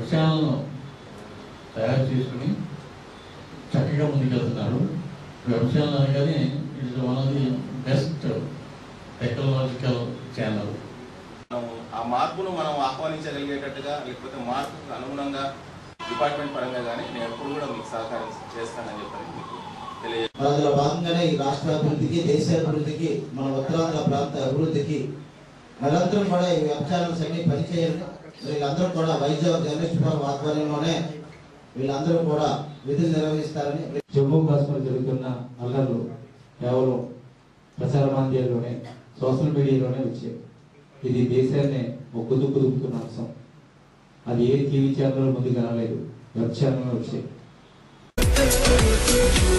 web ఛానల్ను తయారు చేసుకుని చక్కగా ముందుకెళ్తున్నారు వెబ్ ఛానల్ అనగానే it's one of the best technological channel మనం ఆ మార్పును మనం ఆహ్వానించగలిగేటట్టుగా లేకపోతే మార్పుకు అనుగుణంగా డిపార్ట్మెంట్ పరంగా కానీ నేను ఎప్పుడు కూడా మీకు సహకారం చేస్తానని చెప్పని మీకు తెలియ మరి అందులో భాగంగానే ఈ రాష్ట్ర అభివృద్ధికి దేశ అభివృద్ధికి మన ఉత్తరాంధ్ర ప్రాంత అభివృద్ధికి నిరంతరం కూడా ఈ వెబ్ ఛానల్స్ అన్ని పనిచేయాలి మరి వీళ్ళందరూ కూడా వైజాగ్ జర్నలిస్ట్ ఫోరం ఆధ్వర్యంలోనే వీళ్ళందరూ కూడా విధులు నిర్వహిస్తారని జమ్మూ కాశ్మీర్ జరుగుతున్న అల్లర్లు కేవలం ప్రసార మాధ్యాల్లోనే సోషల్ మీడియాలోనే వచ్చాయి ఇది దేశాన్ని ఒక్క దుక్కు దుక్కుతున్న అంశం అది ఏ టీవీ ఛానల్ ముందుకు రాలేదు వెబ్ ఛానల్ వచ్చాయి